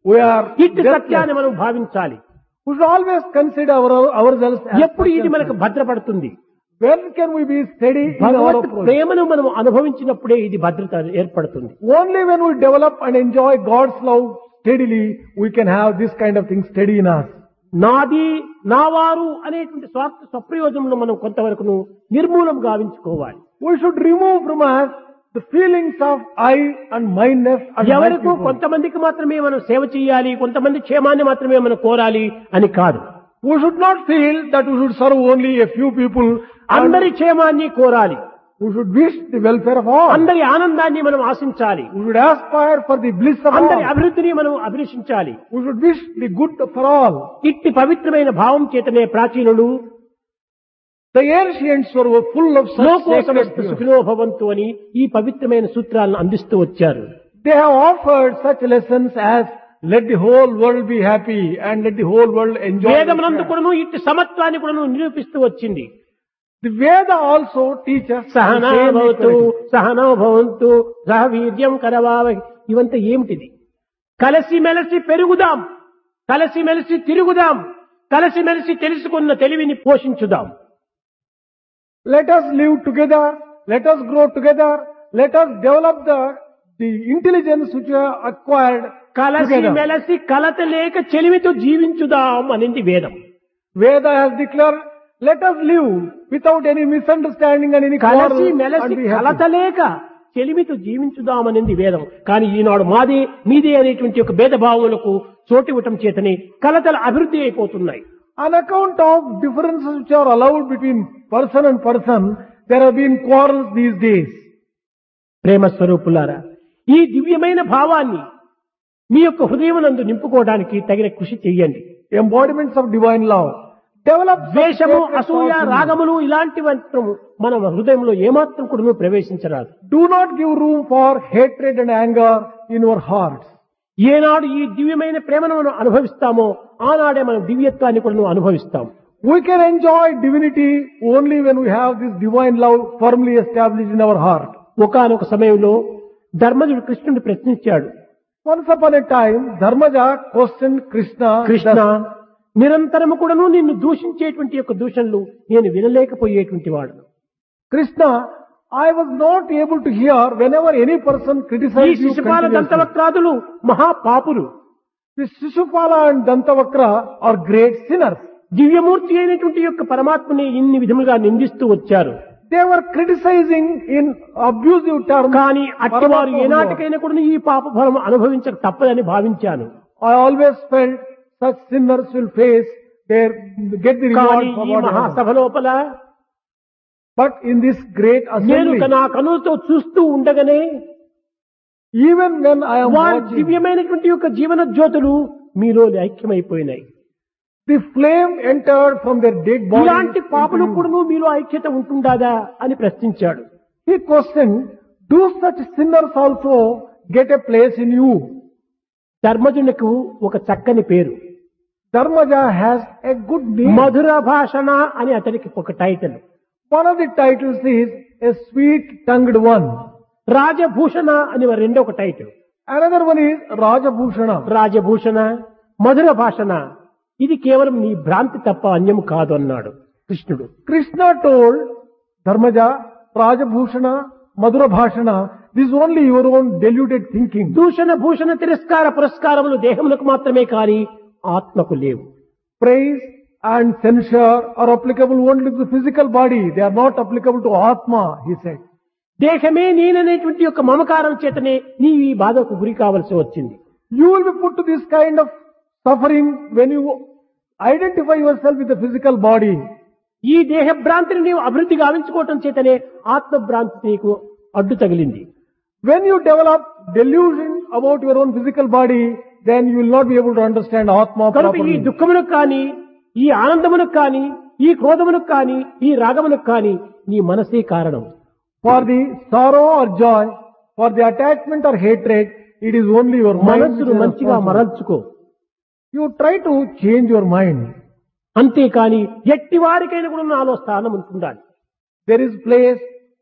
We are ఇట్టి deathless. సత్యాన్ని మనం భావించాలి We should always consider our, ourselves as ఎప్పుడు ఇది మనకు successful. భద్రపడుతుంది When can we be steady in our Bhagwat approach? ప్రేమను మనం అనుభవించినప్పుడే ఇది భద్రత ఏర్పడుతుంది Only when we develop and enjoy God's love steadily, we can have this kind of thing steady in us. నాది నావారు అనేటువంటి స్వార్థ స్వప్రయోజనంలో మనం కొంతవరకు నిర్మూలం గావించుకోవాలి We should remove from us the feelings of I and myness and my ఎవరికో people. కొంతమందికి మాత్రమే మనం సేవ చేయాలి కొంతమంది క్షేమాన్ని మాత్రమే మనం కోరాలి అని కాదు We should not feel that we should serve only a few people. and అందరి క్షేమాన్ని కోరాలి We should wish the welfare of all. అందరి ఆనందాన్ని మనం ఆశించాలి We should aspire for the bliss of అందరి all. అభివృద్ధిని మనం అభిలషించాలి We should wish the good for all. ఇట్టి పవిత్రమైన భావం చేతనే ప్రాచీనులు The ancients were full of such లోకో sacred సమస్త views. సుఖినో భవంతు అని ఈ పవిత్రమైన సూత్రాలను అందిస్తూ వచ్చారు They have offered such lessons as let the whole world be happy and let the whole world enjoy. వేదమునందు the కూడాను ఇట్టి సమత్వాన్ని కూడాను నిరూపిస్తూ వచ్చింది The Veda also teaches the Sahana same భవతు equality. సహనో భవంతు సహ వీర్యం కరవావ ఇవంతా ఏమిటిది కలిసిమెలిసి పెరుగుదాం కలిసిమెలిసి తిరుగుదాం కలిసిమెలిసి తెలుసుకున్న తెలివిని పోషించుదాం Let us live together. Let us grow together. Let us develop the, the intelligence which we have acquired కలిసి together. మెలసి కలత లేక చెలిమితో జీవించుదాం అనేది వేదం Veda has declared, let us live without any misunderstanding and any కలిసి quarrel మెలసి and be కలత happy. లేక చెలిమితో జీవించుదామనేది వేదం కానీ ఈనాడు మాదే మీదే అనేటువంటి ఒక భేదభావములకు చోటు ఇవ్వటం చేతనే కలతలు అభివృద్ధి అయిపోతున్నాయి On account of differences which are allowed between person and person, there have been quarrels these days. ప్రేమ స్వరూపులారా ఈ దివ్యమైన భావాన్ని మీ యొక్క హృదయమునందు నింపుకోవడానికి తగిన కృషి చెయ్యండి Embodiments of divine love. Develop such ద్వేషము sacred అసూయ thoughts in you. రాగములు ఇలాంటివి మన హృదయంలో ఏమాత్రం కూడా ప్రవేశించరాదు Do not give room for hatred and anger in your hearts. ఏనాడు ఈ దివ్యమైన ప్రేమను మనం అనుభవిస్తామో ఆనాడే మనం దివ్యత్వాన్ని కూడా అనుభవిస్తాం We can enjoy divinity only when we have this divine love firmly established in our heart. ఒకానొక సమయంలో ధర్మజుడు కృష్ణుడు ప్రశ్నించాడు Once upon a time, Dharmaja questioned Krishna. Krishna thus, నిరంతరము కూడాను నిన్ను దూషించేటువంటి యొక్క దూషణలు నేను వినలేకపోయేటువంటి వాడు Krishna, I was not able to hear whenever any person ఈ criticized you Shishupala continuously. దంతవక్రాదులు మహాపాపులు The Shishupala and Dantavakra are great sinners. దివ్యమూర్తి అయినటువంటి యొక్క పరమాత్మని ఇన్ని విధములుగా నిందిస్తూ వచ్చారు They were criticizing in abusive terms. కానీ అట్టివారు Paramatma Lord. ఏనాటికైనా కూడా ఈ పాప ఫలం అనుభవించక తప్పదని భావించాను I always felt such sinners will face their get the reward కానీ for ఈ what they have. మహాసభ లోపల But in this great నేను assembly, నా కనులతో చూస్తూ ఉండగానే even when I am వారి watching, దివ్యమైనటువంటి యొక్క జీవన జ్యోతులు మీలో ఐక్యమైపోయినాయి the flame entered from their dead body. ఇలాంటి పాపలు కూడా మీలో ఐక్యత ఉంటుండదా అని ప్రశ్నించాడు He questioned, do such sinners also get a place in you? ధర్మజునికి ఒక చక్కని పేరు Dharmaja has a good name. మధుర భాషణ అని అతనికి ఒక title One of the titles is a sweet tongued one. రాజభూషణ అని మరి రెండో ఒక title Another one is Rajabhushana. రాజభూషణ మధుర భాషణ ఇది కేవలం నీ భ్రాంతి తప్ప అన్యం కాదు అన్నాడు కృష్ణుడు Krishna told Dharmaja, Rajabhushana, Madhura Bhashana, this is only your own deluded thinking. దూషణ భూషణ తిరస్కార పురస్కారములు దేహములకు మాత్రమే కాని ఆత్మకు లేవు Praise and censure are applicable only to the physical body. They are not applicable to Atma, he said. దేహమే నేననేటువంటి యొక్క మమకారం చేతనే నీ ఈ బాధకు గురి కావలసి వచ్చింది You will be put to this kind of suffering when you identify yourself with the physical body. ఈ దేహ భ్రాంతిని నీవు అభివృద్ధి గావించుకోవటం చేతనే ఆత్మ భ్రాంతి నీకు అడ్డు తగిలింది When you develop delusion about your own physical body, then you will not be able to understand Atma కనుక ఈ properly. దుఃఖమునకు కానీ ఈ ఆనందమునకు కానీ ఈ క్రోధమునకు కానీ ఈ రాగమునకు కానీ నీ మనసే కారణం For the sorrow or joy, for the attachment or hatred, it is only your mind. which మనస్సును is మంచిగా responsible. మరల్చుకో You try to change your mind. అంతేకాని ఎట్టి వారికైనా కూడా నాలో స్థానం ఉంటుండాలి There is place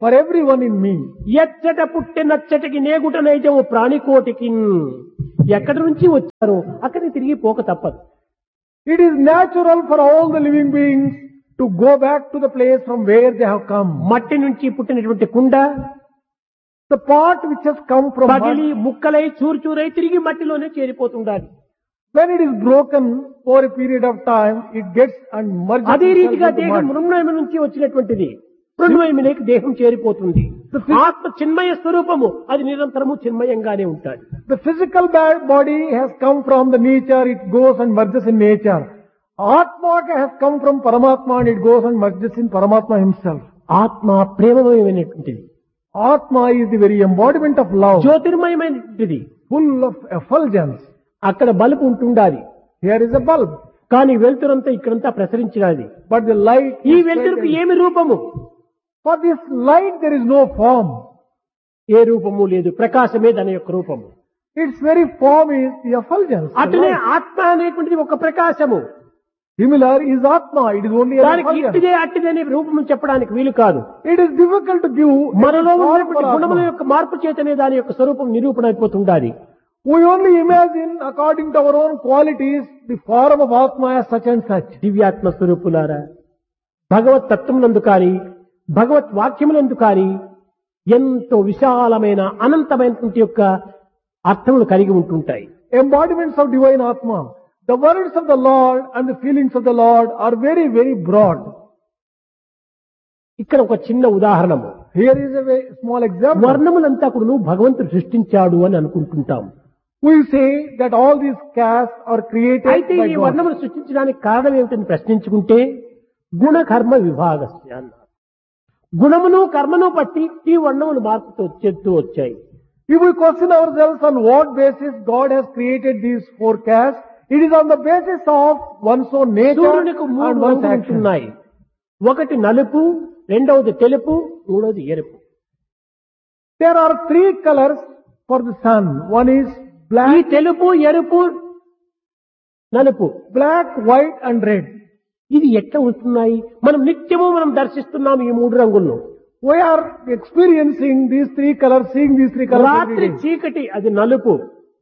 for everyone in me. ఎచ్చట పుట్టె నచ్చటికి నేగుట నైజము ప్రాణికోటికి ఎక్కడి నుంచి వచ్చారో అక్కడికి తిరిగి పోక తప్పదు It is natural for all the living beings to go back to the place from where they have come. మట్టి నుంచి పుట్టినటువంటి కుండ The part which has come from పగిలి mud, ముక్కలై చూరుచూరై తిరిగి మట్టిలోనే చేరిపోతుండాలి when it is broken for a period of time, it gets and merges అదే itself రీతిగా into దేహం mud. మృణ్మయం నుంచి వచ్చినటువంటిది మృణ్మయమునికి దేహం చేరిపోతుంది ఆత్మ చిన్మయ స్వరూపము అది నిరంతరము చిన్మయంగానే ఉంటాడు The physical ba- body has come from the nature, it goes and merges in nature. Atma has come from Paramatma and it goes and merges in Paramatma himself. ఆత్మ ప్రేమమయమైనటువంటిది Atma is the very embodiment of love, జ్యోతిర్మయమైనటువంటిది full of effulgence. అక్కడ బలుపు ఉంటుండాలి Here is a bulb, కానీ వెలుతురంతా ఇక్కడంతా ప్రసరించినది but the light. ఈ is వెలుతురుకు present. ఏమి రూపము For this light there is no form. ఏ రూపము లేదు ప్రకాశమే దాని యొక్క రూపము Its very form is the effulgence. the అట్లనే light. ఆత్మ అనేటువంటిది ఒక ప్రకాశము Similar is Atma, it is only an దానికి effulgence. ఇట్టిదే అట్టిదే అనే రూపము చెప్పడానికి వీలు కాదు It is difficult to give మనలో a form ఉన్నటువంటి for గుణముల Atma. యొక్క మార్పు చేతనే దాని యొక్క స్వరూపం నిరూపణ అయిపోతుండాలి We only imagine according to our own qualities the form of Atma as such and such. దివ్యాత్మ స్వరూపులారా భగవత్ తత్వమునందు కాని భగవత్ వాక్యములందు కాని ఎంతో విశాలమైన అనంతమైనటువంటి యొక్క అర్థములు కలిగి ఉంటుంటాయి Embodiments of divine Atma. The words of the Lord and the feelings of the Lord are very, very broad. ఇక్కడ ఒక చిన్న ఉదాహరణము Here is a very small example. వర్ణములంతా కూడా భగవంతుడు సృష్టించాడు అని అనుకుంటుంటాం We say that all these castes are created అయితే by ఈ God. వర్ణములు సృష్టించడానికి కారణం ఏమిటని ప్రశ్నించుకుంటే గుణ కర్మ విభాగస్య అన్నారు గుణమును కర్మను బట్టి ఈ వర్ణములు మార్పుతూ చెప్తూ వచ్చాయి If we question ourselves on what basis God has created these four castes, it is on the basis of one's own nature సూర్యునికి మూడు and one's రంగులు action. ఉంటున్నాయి ఒకటి నలుపు రెండవది తెలుపు మూడవది ఎరుపు There are three colors for the sun. One is ఈ black, తెలుపు ఎరుపు నలుపు black, white and red. ఇది ఎట్లా ఉంటున్నాయి మనం నిత్యము మనం దర్శిస్తున్నాం ఈ మూడు రంగులను We are experiencing these three colors, seeing these three colors రాత్రి every day. చీకటి అది నలుపు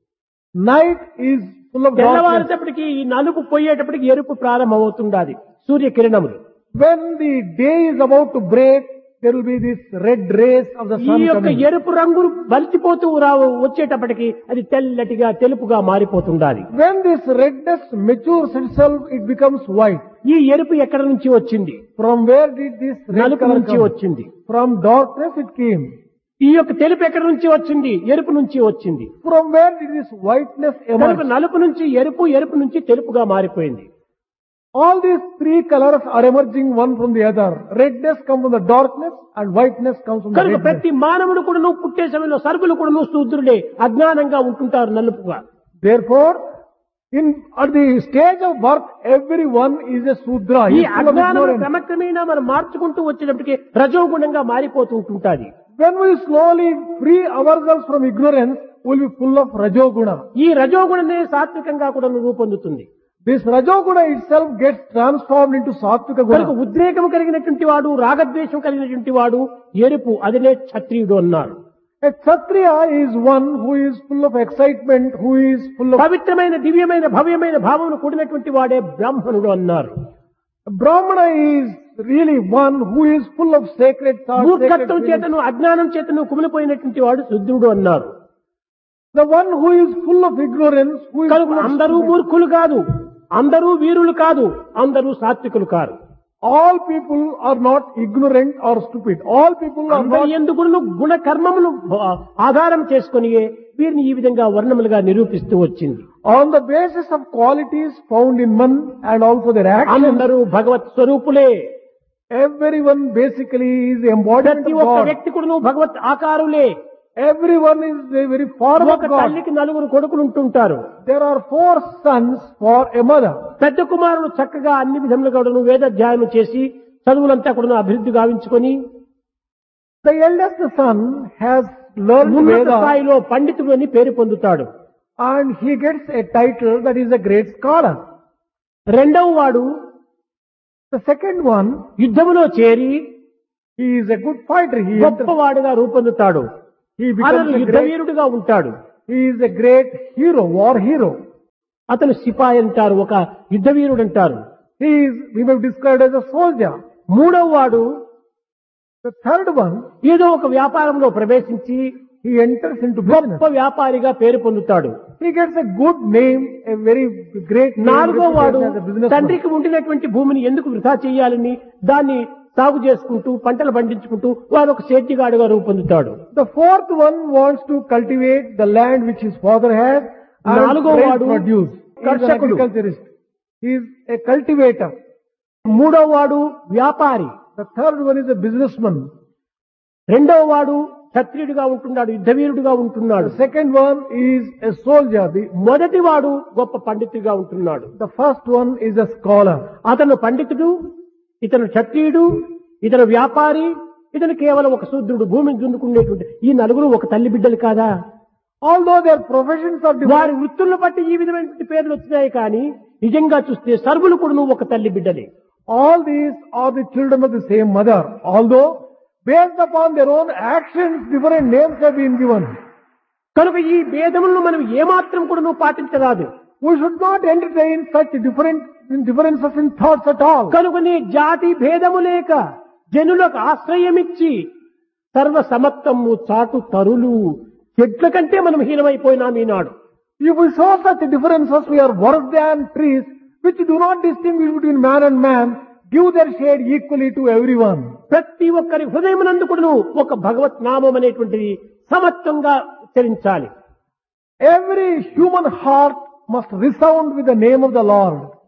Night is full of darkness. తెల్లవారేటప్పటికి ఈ నలుపు పోయేటప్పటికి ఎరుపు ప్రారంభమవుతుండాలి సూర్యకిరణములు When the day is about to break, there will be this red rays of the ఈ sun యొక్క coming. ఎరుపు రంగులు బలిచిపోతూ రావు వచ్చేటప్పటికి అది తెల్లటిగా తెలుపుగా మారిపోతుండాలి When this redness matures itself, it becomes white. ఈ ఎరుపు ఎక్కడి నుంచి వచ్చింది From where did this red నలుపు color నుంచి come? వచ్చింది From darkness it came. ఈ యొక్క తెలుపు ఎక్కడి నుంచి వచ్చింది ఎరుపు నుంచి వచ్చింది From where did this whiteness కనుక emerge? నలుపు నుంచి ఎరుపు ఎరుపు నుంచి తెలుపుగా మారిపోయింది All these three colors are emerging one from the other. Redness comes from the darkness and whiteness comes from the కనుక redness. ప్రతి మానవుడు కూడా నువ్వు పుట్టే సమయంలో సరుకులు కూడా నువ్వు శూద్రుడే అజ్ఞానంగా ఉంటుంటారు నలుపుగా Therefore, in at the stage of birth, everyone is a Sudra. ఈ He is full of అజ్ఞానం ignorance. క్రమక్రమేణా మనం మార్చుకుంటూ వచ్చేటప్పటికి రజోగుణంగా మారిపోతూ ఉంటుంటాది When we slowly free ourselves from ignorance, we will be full of Rajoguna. ఈ రజోగుణనే సాత్వికంగా కూడా రూపొందుతుంది This Rajoguna itself gets transformed into Satvika కనుక Guna. ఉద్రేకం కలిగినటువంటి వాడు రాగద్వేషం కలిగినటువంటి వాడు ఎరుపు అదినే క్షత్రియుడు అన్నారు A Kshatriya is one who is full of excitement, who is full of... పవిత్రమైన దివ్యమైన భవ్యమైన భావమును కూడినటువంటి వాడే బ్రాహ్మణుడు అన్నారు Brahmana is really one who is full of sacred thoughts, sacred మూర్ఖత్వం feelings. చేతను అజ్ఞానం చేతను కుమిలిపోయినటువంటి వాడు శుద్ధుడు అన్నారు The one who is full of ignorance, who is కనుక full of అందరూ stupidity. మూర్ఖులు కాదు అందరూ వీరులు కాదు అందరూ సాత్వికులు కారు All people are not ignorant or stupid. All people are అందరి not ఎందుకు గుణ కర్మములు ఆధారం చేసుకొని వీరిని ఈ విధంగా వర్ణములుగా నిరూపిస్తూ వచ్చింది on the basis of qualities found in man and also their actions. అందరూ భగవత్ స్వరూపులే Everyone basically is the embodiment ప్రతి of ఒక్క God. వ్యక్తి కూడా భగవత్ ఆకారులే Everyone is the very form of ఒక God. తల్లికి నలుగురు కొడుకులు ఉంటుంటారు There are four sons for a mother. పెద్ద కుమారుడు చక్కగా అన్ని విధములుగా కూడాను వేదాధ్యాయం చేసి చదువులంతా కూడా అభివృద్ధి గావించుకొని The eldest son has learned ఉన్నత Veda స్థాయిలో పండితుడు అని పేరు పొందుతాడు and he gets a title that is a great scholar. రెండవ వాడు The second one, యుద్ధములో చేరి He is a good fighter. He, enters, గొప్పవాడిగా రూపొందుతాడు he అతను becomes a యుద్ధ great, వీరుడుగా ఉంటాడు he is a great hero, war hero. అతను సిపాయి అంటారు ఒక యుద్ధ వీరుడు అంటారు He is, we may be described as a soldier. మూడవ వాడు The third one, ఏదో ఒక వ్యాపారంలో ప్రవేశించి he enters into business. గొప్ప వ్యాపారిగా పేరు పొందుతాడు He gets a good name, a very great name, నాలుగో వాడు reputation as a businessman. తండ్రికి ఉండినటువంటి భూమిని ఎందుకు వృధా చేయాలని దాన్ని సాగు చేసుకుంటూ పంటలు పండించుకుంటూ వాడు ఒక సేద్యగాడుగా రూపొందుతాడు The fourth one wants to cultivate the land which his father has and నాలుగో raise వాడు produce. He is an కర్షకుడు. agriculturist. He is a cultivator. మూడో వాడు వ్యాపారి The third one is a businessman. రెండవ వాడు క్షత్రియుడిగా ఉంటున్నాడు యుద్ధవీరుడిగా ఉంటున్నాడు The second one is a soldier. The, మొదటి వాడు గొప్ప పండితుడిగా ఉంటున్నాడు the first one is a scholar. అతను పండితుడు ఇతను క్షత్రియుడు ఇతను వ్యాపారి ఇతను కేవలం ఒక శూద్రుడు భూమిని దున్నుకునేటువంటి ఈ నలుగురు ఒక తల్లి బిడ్డలు కాదా Although their professions are different, వారి వృత్తులను బట్టి ఈ విధమైనటువంటి పేర్లు వచ్చినాయి కానీ నిజంగా చూస్తే సర్వులు కూడా ఒక తల్లి బిడ్డలే all these are the children of the same mother. Although based upon their own actions, different names have been given. కనుక ఈ భేదములను మనం ఏమాత్రం కూడా నువ్వు పాటించరాదు We should not entertain such different differences in thoughts at all. కనుకనే జాతి భేదము లేక జనులకు ఆశ్రయమిచ్చి సర్వ సమత్వము చాటు తరులు చెట్ల కంటే మనం హీనమైపోయినాం ఈనాడు If we show such differences, we are worse than trees which do not distinguish between man and man, give their shade equally to everyone. ప్రతి ఒక్కరి హృదయమునందు కూడాను ఒక భగవత్ నామం అనేటువంటిది సమత్వంగా ఉచ్చరించాలి Every human heart must resound with the name of the Lord.